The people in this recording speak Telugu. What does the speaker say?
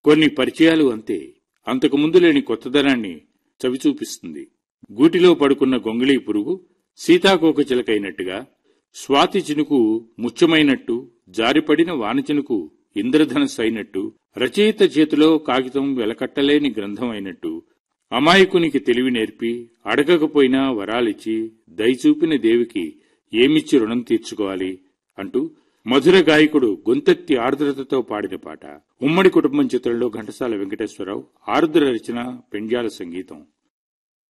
కొన్ని పరిచయాలు అంతే అంతకుముందు లేని కొత్తదనాన్ని చవిచూపిస్తుంది గూటిలో పడుకున్న గొంగళీ పురుగు సీతాకోక చిలకైనట్టుగా స్వాతి చినుకు ముత్యమైనట్టు జారిపడిన వానచినుకు ఇంద్రధనస్సు అయినట్టు రచయిత చేతిలో కాగితం వెలకట్టలేని గ్రంథం అయినట్టు అమాయకునికి తెలివి నేర్పి అడగకపోయినా వరాలిచ్చి దయచూపిన దేవికి ఏమిచ్చి రుణం తీర్చుకోవాలి అంటూ మధుర గాయకుడు గొంతెత్తి ఆర్ద్రతతో పాడిన పాట ఉమ్మడి కుటుంబం చిత్రంలో ఘంటసాల వెంకటేశ్వరరావు ఆరుద్ర రచన పెండ్యాల సంగీతం